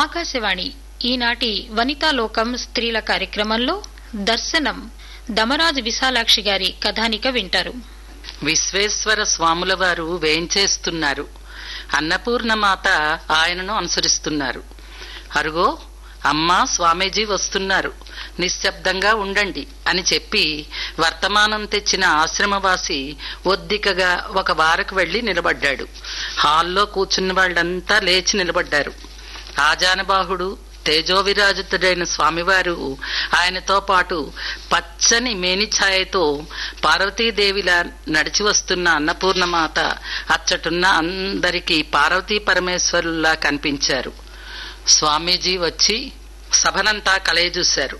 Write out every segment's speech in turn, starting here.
ఆకాశవాణి ఈనాటి వనితాలోకం స్త్రీల కార్యక్రమంలో దర్శనం దమరాజు విశాలాక్షి గారి కథానిక వింటారు విశ్వేశ్వర స్వాముల వారు వేంచేస్తున్నారు అన్నపూర్ణమాత ఆయనను అనుసరిస్తున్నారు అరుగో అమ్మా స్వామీజీ వస్తున్నారు నిశ్శబ్దంగా ఉండండి అని చెప్పి వర్తమానం తెచ్చిన ఆశ్రమవాసి ఒద్దికగా ఒక వారకు వెళ్లి నిలబడ్డాడు హాల్లో కూర్చున్న వాళ్ళంతా లేచి నిలబడ్డారు ఆజానబాహుడు తేజోవిరాజితుడైన స్వామివారు ఆయనతో పాటు పచ్చని మేనిఛాయతో పార్వతీదేవిలా నడిచి వస్తున్న అన్నపూర్ణమాత అచ్చటున్న అందరికీ పార్వతీ పరమేశ్వరుల్లా కనిపించారు స్వామీజీ వచ్చి సభనంతా కలయజూశారు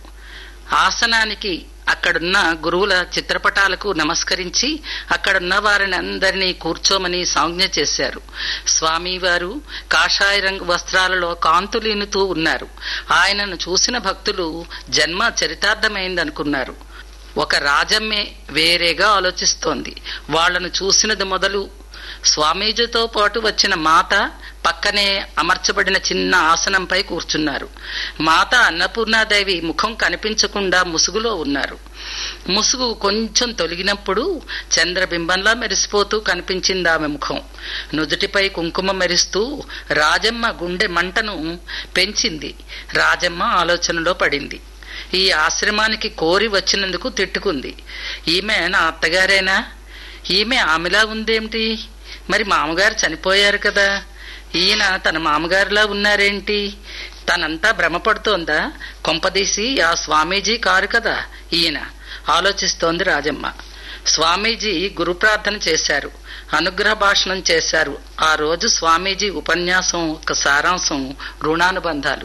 ఆసనానికి అక్కడున్న గురువుల చిత్రపటాలకు నమస్కరించి అక్కడున్న వారిని అందరినీ కూర్చోమని సంజ్ఞ చేశారు స్వామివారు కాషాయ రంగు వస్త్రాలలో కాంతులీనుతూ ఉన్నారు ఆయనను చూసిన భక్తులు జన్మ చరితార్థమైందనుకున్నారు ఒక రాజమ్మే వేరేగా ఆలోచిస్తోంది వాళ్లను చూసినది మొదలు స్వామీజీతో పాటు వచ్చిన మాత పక్కనే అమర్చబడిన చిన్న ఆసనంపై కూర్చున్నారు మాత అన్నపూర్ణాదేవి ముఖం కనిపించకుండా ముసుగులో ఉన్నారు ముసుగు కొంచెం తొలగినప్పుడు చంద్రబింబంలా మెరిసిపోతూ కనిపించింది ఆమె ముఖం నుదుటిపై కుంకుమ మెరుస్తూ రాజమ్మ గుండె మంటను పెంచింది రాజమ్మ ఆలోచనలో పడింది ఈ ఆశ్రమానికి కోరి వచ్చినందుకు తిట్టుకుంది ఈమె నా అత్తగారేనా ఈమె ఆమెలా ఉందేమిటి మరి మామగారు చనిపోయారు కదా ఈయన తన మామగారిలా ఉన్నారేంటి తనంతా భ్రమపడుతోందా కొంపదీసి ఆ స్వామీజీ కారు కదా ఈయన ఆలోచిస్తోంది రాజమ్మ స్వామీజీ గురు ప్రార్థన చేశారు అనుగ్రహ భాషణం చేశారు ఆ రోజు స్వామీజీ ఉపన్యాసం ఒక సారాంశం రుణానుబంధాలు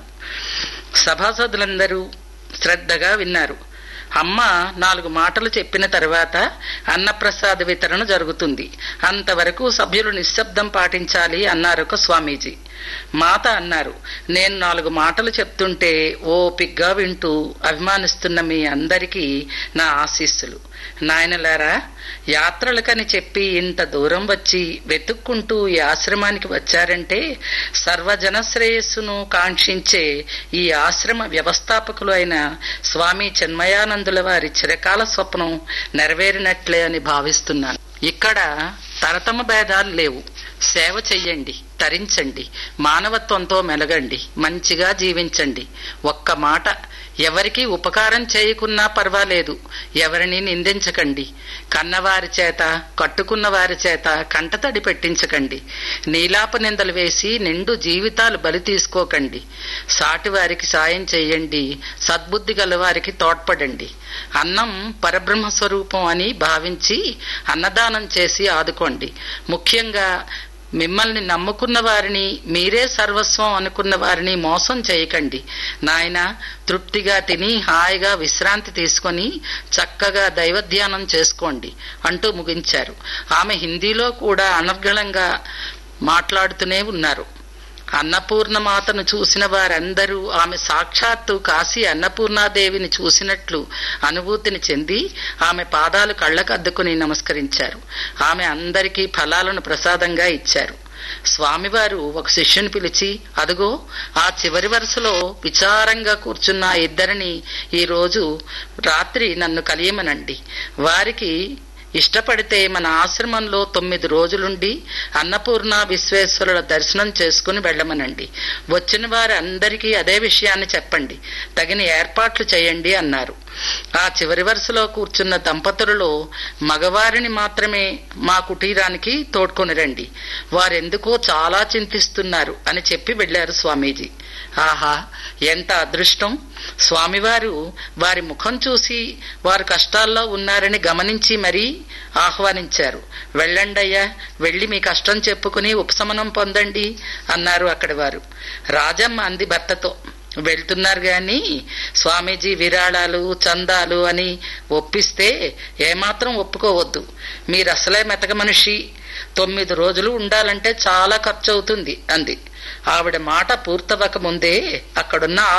సభాసదులందరూ శ్రద్ధగా విన్నారు అమ్మ నాలుగు మాటలు చెప్పిన తర్వాత అన్నప్రసాద వితరణ జరుగుతుంది అంతవరకు సభ్యులు నిశ్శబ్దం పాటించాలి అన్నారు ఒక స్వామీజీ మాత అన్నారు నేను నాలుగు మాటలు చెప్తుంటే ఓపిగ్గా వింటూ అభిమానిస్తున్న మీ అందరికీ నా ఆశీస్సులు నాయనలారా యాత్రలకని చెప్పి ఇంత దూరం వచ్చి వెతుక్కుంటూ ఈ ఆశ్రమానికి వచ్చారంటే సర్వజన శ్రేయస్సును కాంక్షించే ఈ ఆశ్రమ వ్యవస్థాపకులు అయిన స్వామి చిన్మయానందుల వారి చిరకాల స్వప్నం నెరవేరినట్లే అని భావిస్తున్నాను ఇక్కడ తరతమ భేదాలు లేవు సేవ చెయ్యండి తరించండి మానవత్వంతో మెలగండి మంచిగా జీవించండి ఒక్క మాట ఎవరికి ఉపకారం చేయకున్నా పర్వాలేదు ఎవరిని నిందించకండి కన్నవారి చేత కట్టుకున్న వారి చేత కంటతడి పెట్టించకండి నీలాప నిందలు వేసి నిండు జీవితాలు బలి తీసుకోకండి సాటి వారికి సాయం చేయండి సద్బుద్ధి గల వారికి తోడ్పడండి అన్నం పరబ్రహ్మ స్వరూపం అని భావించి అన్నదానం చేసి ఆదుకోండి ముఖ్యంగా మిమ్మల్ని నమ్ముకున్న వారిని మీరే సర్వస్వం అనుకున్న వారిని మోసం చేయకండి నాయన తృప్తిగా తిని హాయిగా విశ్రాంతి తీసుకొని చక్కగా దైవధ్యానం చేసుకోండి అంటూ ముగించారు ఆమె హిందీలో కూడా అనర్గళంగా మాట్లాడుతూనే ఉన్నారు అన్నపూర్ణమాతను చూసిన వారందరూ ఆమె సాక్షాత్తు కాశీ అన్నపూర్ణాదేవిని చూసినట్లు అనుభూతిని చెంది ఆమె పాదాలు కళ్ళకద్దుకుని నమస్కరించారు ఆమె అందరికీ ఫలాలను ప్రసాదంగా ఇచ్చారు స్వామివారు ఒక శిష్యుని పిలిచి అదుగో ఆ చివరి వరుసలో విచారంగా కూర్చున్న ఇద్దరిని ఈ రోజు రాత్రి నన్ను కలియమనండి వారికి ఇష్టపడితే మన ఆశ్రమంలో తొమ్మిది రోజులుండి అన్నపూర్ణ విశ్వేశ్వరుల దర్శనం చేసుకుని వెళ్లమనండి వచ్చిన వారి అందరికీ అదే విషయాన్ని చెప్పండి తగిన ఏర్పాట్లు చేయండి అన్నారు ఆ చివరి వరుసలో కూర్చున్న దంపతులలో మగవారిని మాత్రమే మా కుటీరానికి తోడ్కొని రండి వారెందుకో చాలా చింతిస్తున్నారు అని చెప్పి వెళ్లారు స్వామీజీ ఆహా ఎంత అదృష్టం స్వామివారు వారి ముఖం చూసి వారు కష్టాల్లో ఉన్నారని గమనించి మరీ ఆహ్వానించారు వెళ్ళండయ్యా వెళ్లి మీ కష్టం చెప్పుకుని ఉపశమనం పొందండి అన్నారు అక్కడి వారు రాజమ్మ అంది భర్తతో వెళ్తున్నారు గాని స్వామీజీ విరాళాలు చందాలు అని ఒప్పిస్తే ఏమాత్రం ఒప్పుకోవద్దు మీరు అసలే మెతక మనిషి తొమ్మిది రోజులు ఉండాలంటే చాలా ఖర్చు అవుతుంది అంది ఆవిడ మాట పూర్తవక ముందే అక్కడున్న